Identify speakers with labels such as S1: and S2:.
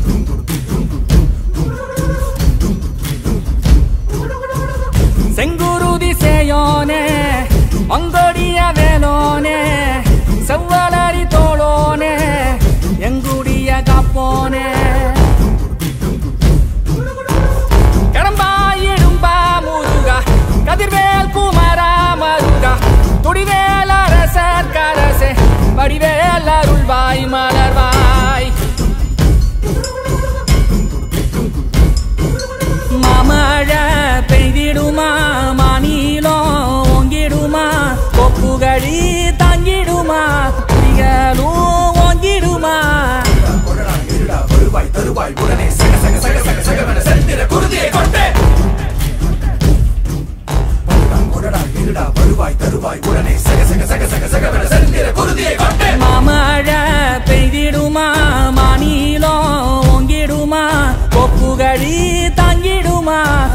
S1: செங்குருதி சேயோனே அங்கொடிய வேலோனே செவ்வளரி தோளோனே எங்குடிய காப்போனே கடம்பாயிடும்பா முருகா கதிர்வேல் குமரா மருகா துடிவேல் அரசர் கரசே வடிவேல் அருள்வாய் மலர்வாய் மாமழை பெய்திடுமா மாநிலம் ஓங்கிடுமா கொப்புகழி தாங்கிடுமா குடிகளும் ஓங்கிடுமா
S2: கொடடா இருடா வருவாய் தருவாய் உடனே சக சக சக சக சகவென செந்திர குருதியை கொண்டே கொடடா கொடடா இருடா வருவாய் தருவாய் உடனே சக சக சக சக சகவென செந்திர குருதியை கொண்டே
S1: மாமழை பெய்திடுமா மாநிலம் ஓங்கிடுமா கொப்புகழி தாங்கிடுமா